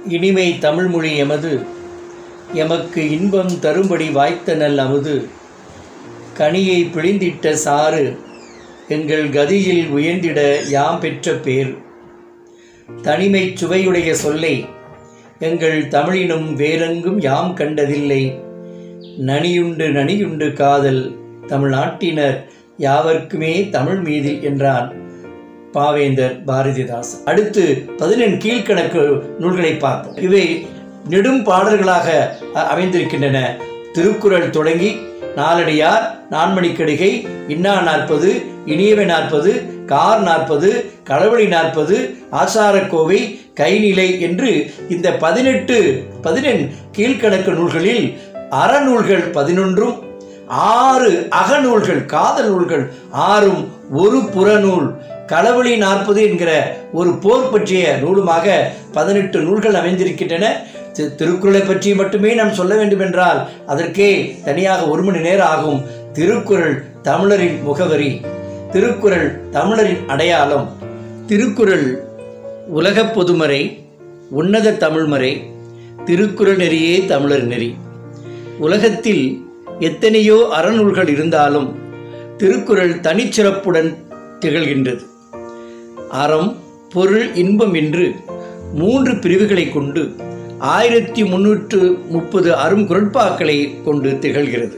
இனிமை தமிழ்மொழி எமது எமக்கு இன்பம் தரும்படி வாய்த்த நல் அமுது கனியை பிழிந்திட்ட சாறு எங்கள் கதியில் உயர்ந்திட யாம் பெற்ற பேர் தனிமைச் சுவையுடைய சொல்லை எங்கள் தமிழினும் வேறெங்கும் யாம் கண்டதில்லை நனியுண்டு நனியுண்டு காதல் தமிழ்நாட்டினர் யாவர்க்குமே தமிழ் மீதில் என்றான் பாவேந்தர் பாரதிதாசன் அடுத்து பதினெண் கீழ்க்கணக்கு நூல்களை பார்ப்போம் இவை நெடும் பாடல்களாக அ- அமைந்திருக்கின்றன திருக்குறள் தொடங்கி நாலடியார் நான்மணிக்கடிகை இன்னா நாற்பது இனியவை நாற்பது கார் நாற்பது களவழி நாற்பது ஆசாரக்கோவை கைநிலை என்று இந்த பதினெட்டு பதினெண் கீழ்க்கணக்கு நூல்களில் அறநூல்கள் பதினொன்றும் ஆறு அகநூல்கள் காதல் நூல்கள் ஆறும் ஒரு புறநூல் களவழி நாற்பது என்கிற ஒரு போர் பற்றிய நூலுமாக பதினெட்டு நூல்கள் அமைந்திருக்கின்றன தி- திருக்குறளை பற்றி மட்டுமே நாம் சொல்ல வேண்டும் என்றால் அதற்கே தனியாக ஒரு மணி நேரம் ஆகும் திருக்குறள் தமிழரின் முகவரி திருக்குறள் தமிழரின் அடையாளம் திருக்குறள் உலகப் பொதுமறை உன்னத தமிழ்மறை திருக்குறள் நெறியே தமிழர் நெறி உலகத்தில் எத்தனையோ அறநூல்கள் இருந்தாலும் திருக்குறள் தனிச்சிறப்புடன் திகழ்கின்றது அறம் பொருள் இன்பம் என்று மூன்று பிரிவுகளை கொண்டு ஆயிரத்தி முன்னூற்று முப்பது அரும் குரட்பாக்களை கொண்டு திகழ்கிறது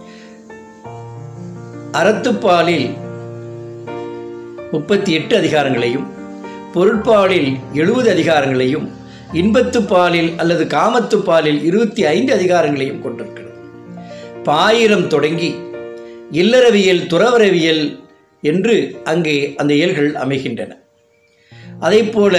அறத்துப்பாலில் முப்பத்தி எட்டு அதிகாரங்களையும் பொருட்பாலில் எழுபது அதிகாரங்களையும் இன்பத்துப்பாலில் அல்லது காமத்துப்பாலில் இருபத்தி ஐந்து அதிகாரங்களையும் கொண்டிருக்கிறது பாயிரம் தொடங்கி இல்லறவியல் துறவரவியல் என்று அங்கே அந்த இயல்கள் அமைகின்றன அதேபோல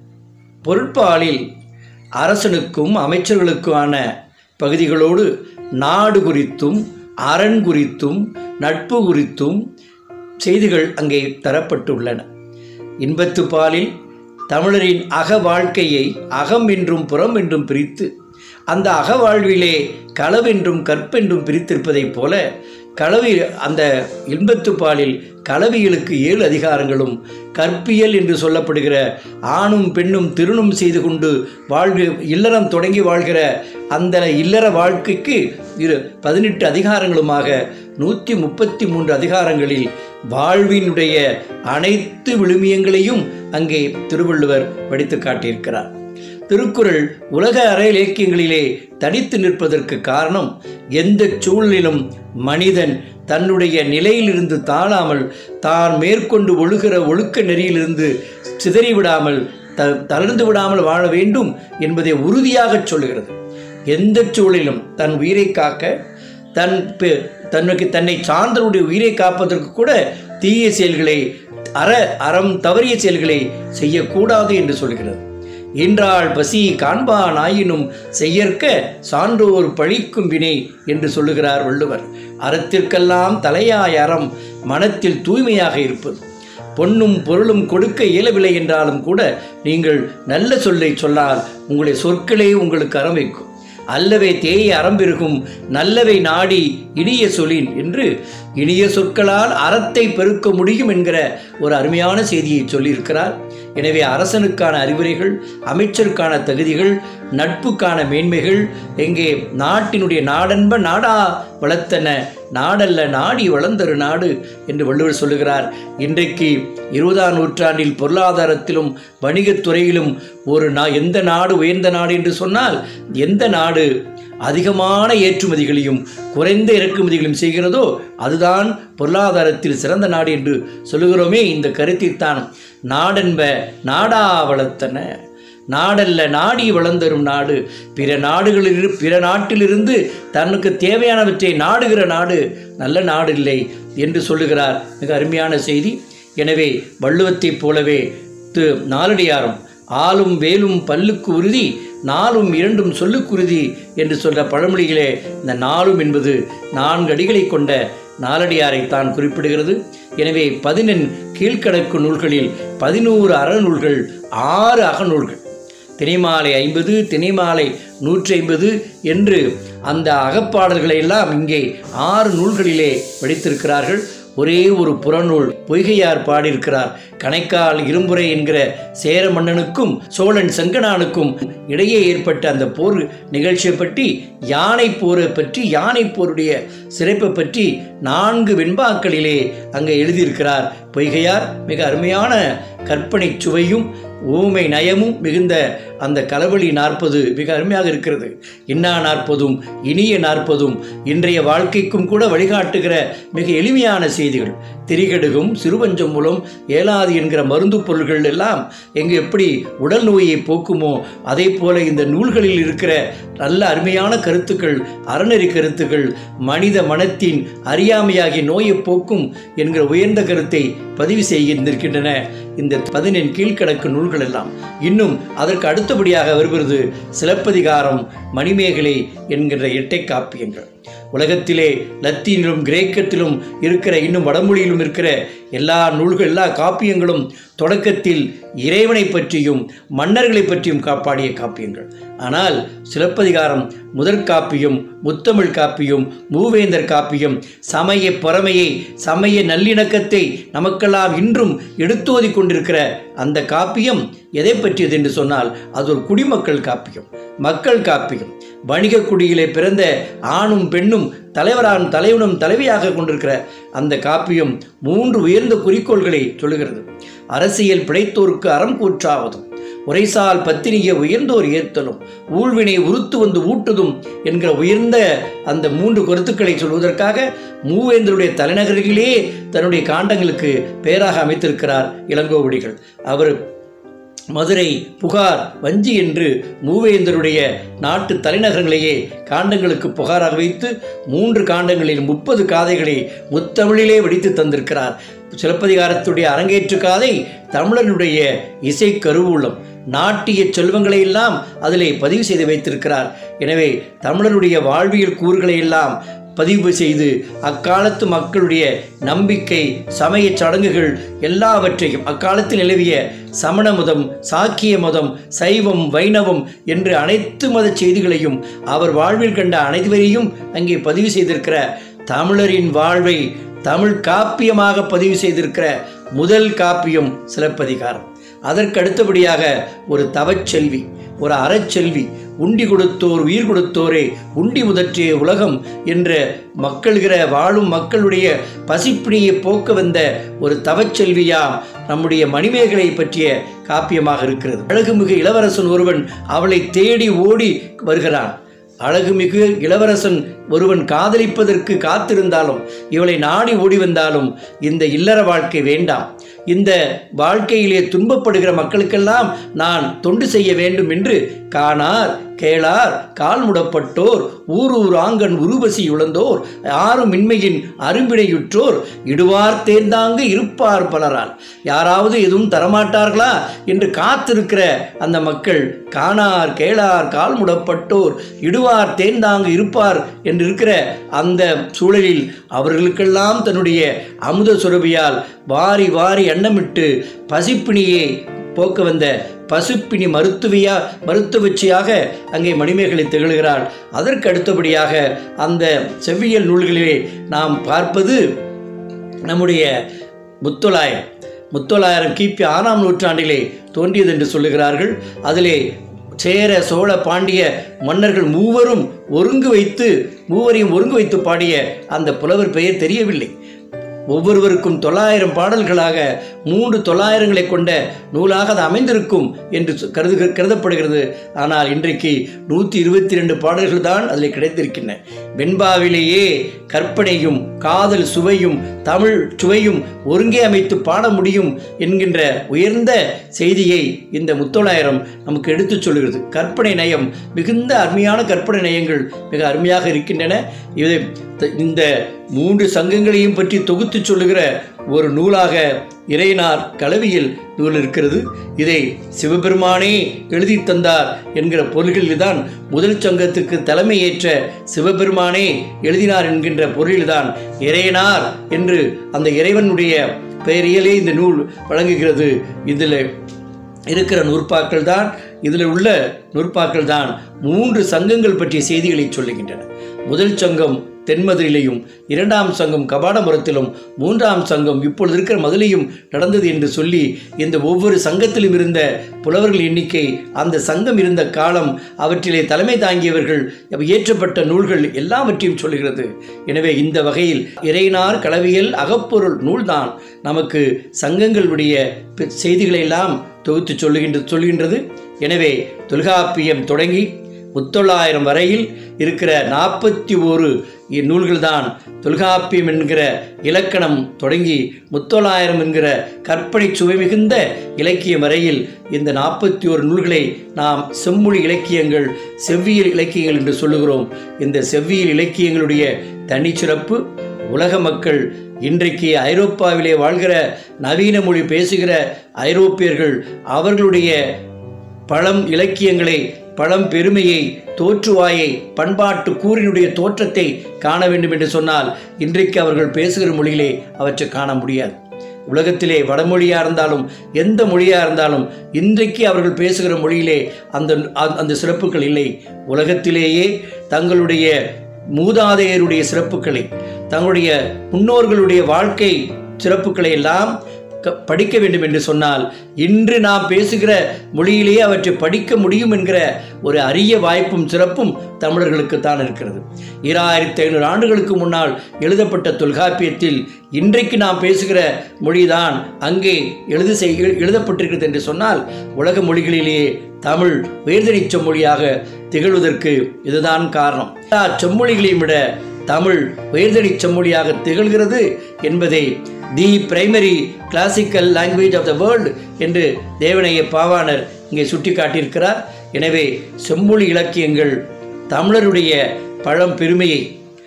பொருட்பாலில் அரசனுக்கும் அமைச்சர்களுக்குமான பகுதிகளோடு நாடு குறித்தும் அரண் குறித்தும் நட்பு குறித்தும் செய்திகள் அங்கே தரப்பட்டுள்ளன இன்பத்து பாலில் தமிழரின் அக வாழ்க்கையை அகம் என்றும் புறம் என்றும் பிரித்து அந்த அகவாழ்விலே களவென்றும் கற்பென்றும் பிரித்திருப்பதைப் போல களவி அந்த இன்பத்து பாலில் களவியலுக்கு ஏழு அதிகாரங்களும் கற்பியல் என்று சொல்லப்படுகிற ஆணும் பெண்ணும் திருணும் செய்து கொண்டு வாழ்வு இல்லறம் தொடங்கி வாழ்கிற அந்த இல்லற வாழ்க்கைக்கு இரு பதினெட்டு அதிகாரங்களுமாக நூற்றி முப்பத்தி மூன்று அதிகாரங்களில் வாழ்வினுடைய அனைத்து விழுமியங்களையும் அங்கே திருவள்ளுவர் படித்து காட்டியிருக்கிறார் திருக்குறள் உலக அற இலக்கியங்களிலே தனித்து நிற்பதற்கு காரணம் எந்த சூழலிலும் மனிதன் தன்னுடைய நிலையிலிருந்து தாழாமல் தான் மேற்கொண்டு ஒழுகிற ஒழுக்க நெறியிலிருந்து சிதறிவிடாமல் த தளர்ந்து விடாமல் வாழ வேண்டும் என்பதை உறுதியாகச் சொல்லுகிறது எந்த சூழலிலும் தன் உயிரை காக்க தன் பெ- தன்னுக்கு தன்னை சார்ந்தவருடைய உயிரை காப்பதற்கு கூட தீய செயல்களை அற அறம் தவறிய செயல்களை செய்யக்கூடாது என்று சொல்கிறது ஈன்றாள் பசி காண்பான் ஆயினும் செய்யற்க சான்றோர் பழிக்கும் வினை என்று சொல்லுகிறார் வள்ளுவர் அறத்திற்கெல்லாம் தலையாய் அறம் மனத்தில் தூய்மையாக இருப்பது பொன்னும் பொருளும் கொடுக்க இயலவில்லை என்றாலும் கூட நீங்கள் நல்ல சொல்லை சொன்னால் உங்களுடைய சொற்களே உங்களுக்கு அறம் வைக்கும் அல்லவை தேய அறம்பெருகும் நல்லவை நாடி இனிய சொலின் என்று இனிய சொற்களால் அறத்தை பெருக்க முடியும் என்கிற ஒரு அருமையான செய்தியை சொல்லியிருக்கிறார் எனவே அரசனுக்கான அறிவுரைகள் அமைச்சருக்கான தகுதிகள் நட்புக்கான மேன்மைகள் எங்கே நாட்டினுடைய நாடன்ப நாடா வளர்த்தன நாடல்ல நாடி வளர்ந்தரு நாடு என்று வள்ளுவர் சொல்லுகிறார் இன்றைக்கு இருபதாம் நூற்றாண்டில் பொருளாதாரத்திலும் வணிகத் துறையிலும் ஒரு நா எந்த நாடு உயர்ந்த நாடு என்று சொன்னால் எந்த நாடு அதிகமான ஏற்றுமதிகளையும் குறைந்த இறக்குமதிகளையும் செய்கிறதோ அதுதான் பொருளாதாரத்தில் சிறந்த நாடு என்று சொல்லுகிறோமே இந்த கருத்தைத்தான் நாடென்ப நாடா வளர்த்தன நாடல்ல நாடி வளர்ந்தரும் நாடு பிற நாடுகளில் பிற நாட்டிலிருந்து தனக்கு தேவையானவற்றை நாடுகிற நாடு நல்ல நாடு இல்லை என்று சொல்லுகிறார் மிக அருமையான செய்தி எனவே வள்ளுவத்தைப் போலவே து நாலடியாரும் ஆளும் வேலும் பல்லுக்கு உறுதி நாலும் இரண்டும் சொல்லுக்குருதி என்று சொல்ற பழமொழியிலே இந்த நாலும் என்பது நான்கு அடிகளை கொண்ட நாலடியாரைத்தான் குறிப்பிடுகிறது எனவே பதினெண் கீழ்க்கணக்கு நூல்களில் பதினோரு அறநூல்கள் ஆறு அகநூல்கள் திணைமாலை ஐம்பது திணைமாலை நூற்றி ஐம்பது என்று அந்த அகப்பாடல்களை எல்லாம் இங்கே ஆறு நூல்களிலே படித்திருக்கிறார்கள் ஒரே ஒரு புறநூல் பொய்கையார் பாடியிருக்கிறார் கணைக்கால் இரும்புரை என்கிற சேர மன்னனுக்கும் சோழன் செங்கனானுக்கும் இடையே ஏற்பட்ட அந்த போர் நிகழ்ச்சியை பற்றி யானை போரை பற்றி யானை போருடைய சிறப்பை பற்றி நான்கு வெண்பாக்களிலே அங்கே எழுதியிருக்கிறார் பொய்கையார் மிக அருமையான கற்பனை சுவையும் ஊமை நயமும் மிகுந்த அந்த களவழி நாற்பது மிக அருமையாக இருக்கிறது இன்னா நாற்பதும் இனிய நாற்பதும் இன்றைய வாழ்க்கைக்கும் கூட வழிகாட்டுகிற மிக எளிமையான செய்திகள் திரிகடுகும் சிறுவஞ்சம் மூலம் ஏலாது என்கிற மருந்து பொருள்கள் எல்லாம் எங்கு எப்படி உடல் நோயை போக்குமோ அதே போல இந்த நூல்களில் இருக்கிற நல்ல அருமையான கருத்துக்கள் அறநெறி கருத்துக்கள் மனித மனத்தின் அறியாமையாகிய நோயை போக்கும் என்கிற உயர்ந்த கருத்தை பதிவு செய்கின்றிருக்கின்றன இந்த பதினெண் கீழ்க்கணக்கு நூல்கள் எல்லாம் இன்னும் அதற்கு அடுத்தபடியாக வருகிறது சிலப்பதிகாரம் மணிமேகலை என்கின்ற இரட்டை காப்பியங்கள் உலகத்திலே லத்தீனிலும் கிரேக்கத்திலும் இருக்கிற இன்னும் வடமொழியிலும் இருக்கிற எல்லா நூல்கள் எல்லா காப்பியங்களும் தொடக்கத்தில் இறைவனை பற்றியும் மன்னர்களை பற்றியும் காப்பாடிய காப்பியங்கள் ஆனால் சிலப்பதிகாரம் முதற் காப்பியம் முத்தமிழ் காப்பியம் மூவேந்தர் காப்பியம் சமய பொறமையை சமய நல்லிணக்கத்தை நமக்கெல்லாம் இன்றும் எடுத்தோதி கொண்டிருக்கிற அந்த காப்பியம் எதை பற்றியது என்று சொன்னால் அது ஒரு குடிமக்கள் காப்பியம் மக்கள் காப்பியம் வணிக குடியிலே பிறந்த ஆணும் பெண்ணும் தலைவரான் தலைவனும் தலைவியாக கொண்டிருக்கிற அந்த காப்பியம் மூன்று உயர்ந்த குறிக்கோள்களை சொல்லுகிறது அரசியல் பிழைத்தோருக்கு அறம் கூற்றாவதும் உரைசால் பத்தினிய உயர்ந்தோர் ஏத்தலும் ஊழ்வினை உறுத்து வந்து ஊட்டுதும் என்கிற உயர்ந்த அந்த மூன்று கருத்துக்களை சொல்வதற்காக மூவேந்தருடைய தலைநகரிலே தன்னுடைய காண்டங்களுக்கு பெயராக அமைத்திருக்கிறார் இளங்கோவடிகள் அவர் மதுரை புகார் வஞ்சி என்று மூவேந்தருடைய நாட்டு தலைநகரங்களையே காண்டங்களுக்கு புகாராக வைத்து மூன்று காண்டங்களில் முப்பது காதைகளை முத்தமிழிலே வெடித்து தந்திருக்கிறார் சிலப்பதிகாரத்துடைய அரங்கேற்று காதை தமிழனுடைய இசை கருவூலம் நாட்டிய செல்வங்களை எல்லாம் அதிலே பதிவு செய்து வைத்திருக்கிறார் எனவே தமிழனுடைய வாழ்வியல் கூறுகளை எல்லாம் பதிவு செய்து அக்காலத்து மக்களுடைய நம்பிக்கை சமய சடங்குகள் எல்லாவற்றையும் அக்காலத்தில் நிலவிய சமண மதம் சாக்கிய மதம் சைவம் வைணவம் என்று அனைத்து மத செய்திகளையும் அவர் வாழ்வில் கண்ட அனைவரையும் அங்கே பதிவு செய்திருக்கிற தமிழரின் வாழ்வை தமிழ் காப்பியமாக பதிவு செய்திருக்கிற முதல் காப்பியம் சிலப்பதிகாரம் அதற்கு அடுத்தபடியாக ஒரு தவச்செல்வி ஒரு அறச்செல்வி உண்டி கொடுத்தோர் உயிர் கொடுத்தோரே உண்டி முதற்றிய உலகம் என்ற மக்கள்கிற வாழும் மக்களுடைய பசிப்பிணியை போக்க வந்த ஒரு தவச்செல்வியாம் நம்முடைய மணிமேகலை பற்றிய காப்பியமாக இருக்கிறது அழகுமிகு இளவரசன் ஒருவன் அவளை தேடி ஓடி வருகிறான் அழகுமிகு இளவரசன் ஒருவன் காதலிப்பதற்கு காத்திருந்தாலும் இவளை நாடி ஓடி வந்தாலும் இந்த இல்லற வாழ்க்கை வேண்டாம் இந்த வாழ்க்கையிலே துன்பப்படுகிற மக்களுக்கெல்லாம் நான் தொண்டு செய்ய வேண்டும் என்று காணார் கேளார் கால் முடப்பட்டோர் ஊர் ஊர் ஆங்கன் உருவசி உழந்தோர் யாரும் இன்மையின் அரும்பினையுற்றோர் இடுவார் தேர்ந்தாங்கு இருப்பார் பலரால் யாராவது எதுவும் தரமாட்டார்களா என்று காத்திருக்கிற அந்த மக்கள் காணார் கேளார் கால் முடப்பட்டோர் இடுவார் தேர்ந்தாங்கு இருப்பார் என்று இருக்கிற அந்த சூழலில் அவர்களுக்கெல்லாம் தன்னுடைய அமுத சுரபியால் வாரி வாரி எண்ணமிட்டு பசிப்பிணியை போக்க வந்த பசுப்பினி மருத்துவியா மருத்துவச்சியாக அங்கே மணிமேகலை திகழ்கிறாள் அதற்கு அடுத்தபடியாக அந்த செவ்வியல் நூல்களிலே நாம் பார்ப்பது நம்முடைய முத்தொளாயம் முத்தொள்ளாயிரம் கிபி ஆறாம் நூற்றாண்டிலே தோன்றியது என்று சொல்லுகிறார்கள் அதிலே சேர சோழ பாண்டிய மன்னர்கள் மூவரும் ஒருங்கு வைத்து மூவரையும் ஒருங்கு வைத்து பாடிய அந்த புலவர் பெயர் தெரியவில்லை ஒவ்வொருவருக்கும் தொள்ளாயிரம் பாடல்களாக மூன்று தொள்ளாயிரங்களை கொண்ட நூலாக அது அமைந்திருக்கும் என்று சொ- கருது கருதப்படுகிறது ஆனால் இன்றைக்கு நூற்றி இருபத்தி ரெண்டு பாடல்கள் தான் அதில் கிடைத்திருக்கின்றன வெண்பாவிலேயே கற்பனையும் காதல் சுவையும் தமிழ் சுவையும் ஒருங்கே அமைத்து பாட முடியும் என்கின்ற உயர்ந்த செய்தியை இந்த முத்தொள்ளாயிரம் நமக்கு எடுத்துச் சொல்கிறது கற்பனை நயம் மிகுந்த அருமையான கற்பனை நயங்கள் மிக அருமையாக இருக்கின்றன இது த- இந்த மூன்று சங்கங்களையும் பற்றி தொகுத்து சொல்லுகிற ஒரு நூலாக இறைனார் களவியல் நூல் இருக்கிறது இதை சிவபெருமானே எழுதி தந்தார் என்கிற பொருள்களில்தான் முதல் சங்கத்துக்கு தலைமையேற்ற சிவபெருமானே எழுதினார் என்கின்ற பொருளில்தான் இறையனார் என்று அந்த இறைவனுடைய பெயரியலே இந்த நூல் வழங்குகிறது இதில் இருக்கிற நூற்பாக்கள் தான் இதில் உள்ள நூற்பாக்கள் தான் மூன்று சங்கங்கள் பற்றிய செய்திகளை சொல்லுகின்றன முதல் சங்கம் தென்மதுரையிலையும் இரண்டாம் சங்கம் கபாடபுரத்திலும் மூன்றாம் சங்கம் இப்பொழுது இருக்கிற மதுரையும் நடந்தது என்று சொல்லி இந்த ஒவ்வொரு சங்கத்திலும் இருந்த புலவர்கள் எண்ணிக்கை அந்த சங்கம் இருந்த காலம் அவற்றிலே தலைமை தாங்கியவர்கள் இயற்றப்பட்ட நூல்கள் எல்லாவற்றையும் சொல்கிறது எனவே இந்த வகையில் இறைனார் களவியல் அகப்பொருள் நூல்தான் நமக்கு சங்கங்களுடைய பி- செய்திகளை எல்லாம் தொகுத்து சொல்லுகின்ற சொல்கின்றது எனவே தொல்காப்பியம் தொடங்கி முத்தொள்ளாயிரம் வரையில் இருக்கிற நாற்பத்தி ஒரு நூல்கள் தான் தொல்காப்பியம் என்கிற இலக்கணம் தொடங்கி முத்தொள்ளாயிரம் என்கிற கற்பனை சுவை மிகுந்த இலக்கியம் வரையில் இந்த நாற்பத்தி ஒரு நூல்களை நாம் செம்மொழி இலக்கியங்கள் செவ்வியல் இலக்கியங்கள் என்று சொல்லுகிறோம் இந்த செவ்வியல் இலக்கியங்களுடைய தனிச்சிறப்பு உலக மக்கள் இன்றைக்கு ஐரோப்பாவிலே வாழ்கிற நவீன மொழி பேசுகிற ஐரோப்பியர்கள் அவர்களுடைய பழம் இலக்கியங்களை பழம் பெருமையை தோற்றுவாயை பண்பாட்டு கூறினுடைய தோற்றத்தை காண வேண்டும் என்று சொன்னால் இன்றைக்கு அவர்கள் பேசுகிற மொழியிலே அவற்றை காண முடியாது உலகத்திலே வடமொழியாக இருந்தாலும் எந்த மொழியாக இருந்தாலும் இன்றைக்கு அவர்கள் பேசுகிற மொழியிலே அந்த அந்த சிறப்புகள் இல்லை உலகத்திலேயே தங்களுடைய மூதாதையருடைய சிறப்புகளை தங்களுடைய முன்னோர்களுடைய வாழ்க்கை சிறப்புகளை எல்லாம் க- படிக்க வேண்டும் என்று சொன்னால் இன்று நாம் பேசுகிற மொழியிலேயே அவற்றை படிக்க முடியும் என்கிற ஒரு அரிய வாய்ப்பும் சிறப்பும் தமிழர்களுக்கு தான் இருக்கிறது ஈராயிரத்தி ஐநூறு ஆண்டுகளுக்கு முன்னால் எழுதப்பட்ட தொல்காப்பியத்தில் இன்றைக்கு நாம் பேசுகிற மொழிதான் அங்கே எழுது செய் எழுதப்பட்டிருக்கிறது என்று சொன்னால் உலக மொழிகளிலேயே தமிழ் உயர்தனி செம்மொழியாக திகழ்வதற்கு இதுதான் காரணம் எல்லா செம்மொழிகளையும் விட தமிழ் உயர்தனி செம்மொழியாக திகழ்கிறது என்பதை the primary classical language of the world என்று தேவனைய பாவாணர் இங்கே சுட்டி காட்டியிருக்கிறார் எனவே செம்மொழி இலக்கியங்கள் தமிழருடைய பழம் பெருமையை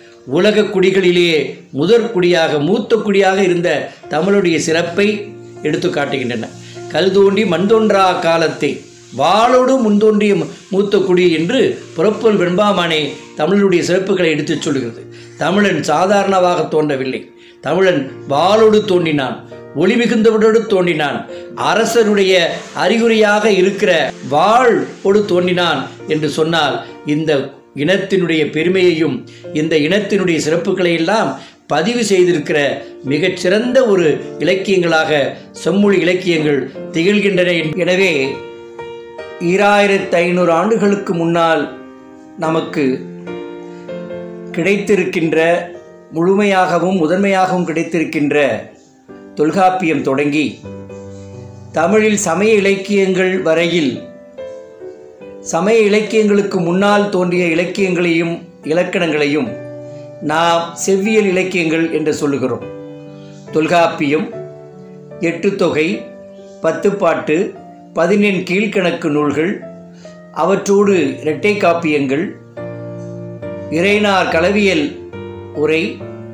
உலக குடிகளிலேயே முதற் குடியாக மூத்த குடியாக இருந்த தமிழுடைய சிறப்பை எடுத்து காட்டுகின்றன கல் தோண்டி மண் தோன்றா காலத்தை வாளோடு முன்தோன்றிய மூத்த குடி என்று புறப்பொல் வெண்பாமானே தமிழருடைய சிறப்புகளை எடுத்துச் சொல்கிறது தமிழன் சாதாரணமாக தோன்றவில்லை தமிழன் வாளோடு தோன்றினான் ஒளி மிகுந்தவரோடு தோன்றினான் அரசருடைய அறிகுறியாக இருக்கிற வாழ் ஒடு தோன்றினான் என்று சொன்னால் இந்த இனத்தினுடைய பெருமையையும் இந்த இனத்தினுடைய சிறப்புகளை எல்லாம் பதிவு செய்திருக்கிற மிகச்சிறந்த ஒரு இலக்கியங்களாக செம்மொழி இலக்கியங்கள் திகழ்கின்றன எனவே ஈராயிரத்து ஐநூறு ஆண்டுகளுக்கு முன்னால் நமக்கு கிடைத்திருக்கின்ற முழுமையாகவும் முதன்மையாகவும் கிடைத்திருக்கின்ற தொல்காப்பியம் தொடங்கி தமிழில் சமய இலக்கியங்கள் வரையில் சமய இலக்கியங்களுக்கு முன்னால் தோன்றிய இலக்கியங்களையும் இலக்கணங்களையும் நாம் செவ்வியல் இலக்கியங்கள் என்று சொல்லுகிறோம் தொல்காப்பியம் எட்டு தொகை பத்துப்பாட்டு பதினெண் கீழ்க்கணக்கு நூல்கள் அவற்றோடு இரட்டை காப்பியங்கள் இறைனார் களவியல் உரை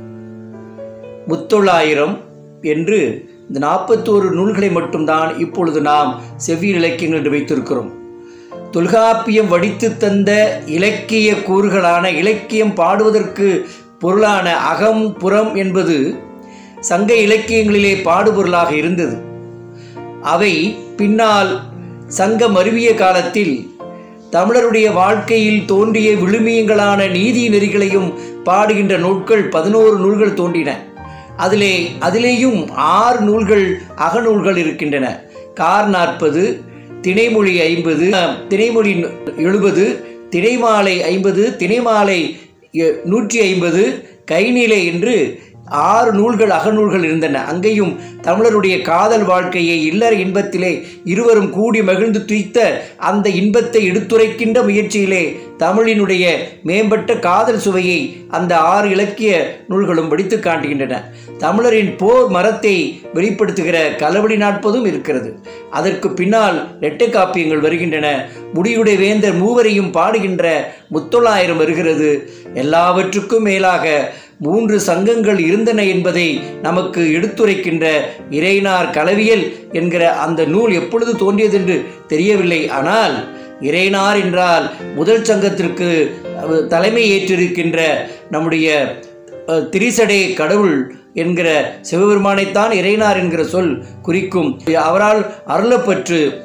முத்தொள்ளாயிரம் என்று இந்த நாற்பத்தோரு நூல்களை மட்டும்தான் இப்பொழுது நாம் செவ்வியல் இலக்கியங்கள் என்று வைத்திருக்கிறோம் தொல்காப்பியம் வடித்து தந்த இலக்கிய கூறுகளான இலக்கியம் பாடுவதற்கு பொருளான அகம் புறம் என்பது சங்க இலக்கியங்களிலே பாடுபொருளாக இருந்தது அவை பின்னால் சங்கம் அருவிய காலத்தில் தமிழருடைய வாழ்க்கையில் தோன்றிய விழுமியங்களான நீதி நெறிகளையும் பாடுகின்ற நூல்கள் பதினோரு நூல்கள் தோன்றின அதிலே அதிலேயும் ஆறு நூல்கள் அகநூல்கள் இருக்கின்றன கார் நாற்பது திணைமொழி ஐம்பது திணைமொழி எழுபது திணைமாலை ஐம்பது திணைமாலை எ- நூற்றி ஐம்பது கைநிலை என்று ஆறு நூல்கள் அகநூல்கள் இருந்தன அங்கேயும் தமிழருடைய காதல் வாழ்க்கையை இல்லற இன்பத்திலே இருவரும் கூடி மகிழ்ந்து துய்த்த அந்த இன்பத்தை எடுத்துரைக்கின்ற முயற்சியிலே தமிழினுடைய மேம்பட்ட காதல் சுவையை அந்த ஆறு இலக்கிய நூல்களும் படித்து காட்டுகின்றன தமிழரின் போர் மரத்தை வெளிப்படுத்துகிற களவழி நாட்பதும் இருக்கிறது அதற்கு பின்னால் இரட்டை காப்பியங்கள் வருகின்றன முடியுடைய வேந்தர் மூவரையும் பாடுகின்ற முத்தொள்ளாயிரம் வருகிறது எல்லாவற்றுக்கும் மேலாக மூன்று சங்கங்கள் இருந்தன என்பதை நமக்கு எடுத்துரைக்கின்ற இறைனார் களவியல் என்கிற அந்த நூல் எப்பொழுது தோன்றியது என்று தெரியவில்லை ஆனால் இறைனார் என்றால் முதல் சங்கத்திற்கு அஹ், தலைமை ஏற்றிருக்கின்ற நம்முடைய அஹ், திரிசடை கடவுள் என்கிற சிவபெருமானைத்தான் இறைனார் என்கிற சொல் குறிக்கும் அவரால் அருளப்பற்று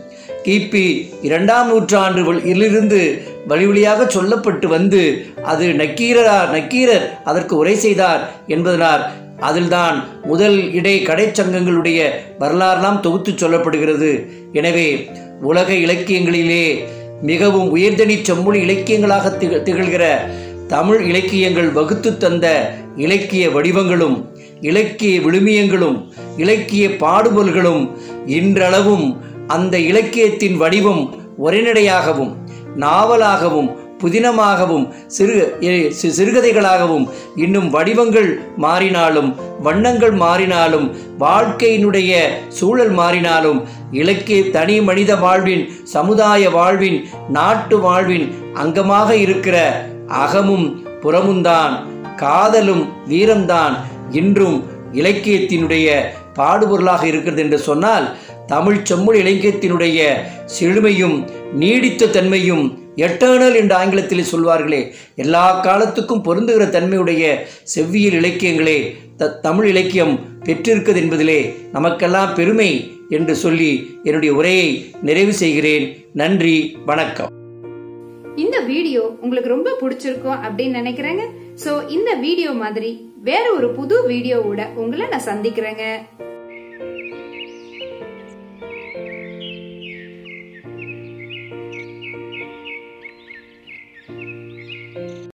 கிபி இரண்டாம் நூற்றாண்டிலிருந்து வழி வழியாக சொல்லப்பட்டு வந்து அது நக்கீரரார் நக்கீரர் அதற்கு உரை செய்தார் என்பதனால் அதில்தான் முதல் இடை கடைச்சங்கங்களுடைய வரலாறுலாம் தொகுத்து சொல்லப்படுகிறது எனவே உலக இலக்கியங்களிலே மிகவும் உயர்தனி செம்மொழி இலக்கியங்களாக திக திகழ்கிற தமிழ் இலக்கியங்கள் வகுத்து தந்த இலக்கிய வடிவங்களும் இலக்கிய விழுமியங்களும் இலக்கிய பாடுபொருள்களும் இன்றளவும் அந்த இலக்கியத்தின் வடிவம் ஒரேநடையாகவும் நாவலாகவும் புதினமாகவும் சிறு எ- சி- சிறுகதைகளாகவும் இன்னும் வடிவங்கள் மாறினாலும் வண்ணங்கள் மாறினாலும் வாழ்க்கையினுடைய சூழல் மாறினாலும் இலக்கிய தனி மனித வாழ்வின் சமுதாய வாழ்வின் நாட்டு வாழ்வின் அங்கமாக இருக்கிற அகமும் புறமும்தான் காதலும் வீரம்தான் இன்றும் இலக்கியத்தினுடைய பாடுபொருளாக இருக்கிறது என்று சொன்னால் தமிழ் செம்மொழி இலக்கியத்தினுடைய செழுமையும் நீடித்த தன்மையும் எட்டர்னல் என்று ஆங்கிலத்தில் சொல்வார்களே எல்லா காலத்துக்கும் பொருந்துகிற தன்மையுடைய செவ்வியல் இலக்கியங்களே த தமிழ் இலக்கியம் பெற்றிருக்கிறது என்பதிலே நமக்கெல்லாம் பெருமை என்று சொல்லி என்னுடைய உரையை நிறைவு செய்கிறேன் நன்றி வணக்கம் இந்த வீடியோ உங்களுக்கு ரொம்ப பிடிச்சிருக்கும் அப்படின்னு நினைக்கிறேங்க சோ இந்த வீடியோ மாதிரி வேற ஒரு புது வீடியோவோட உங்களை நான் சந்திக்கிறேங்க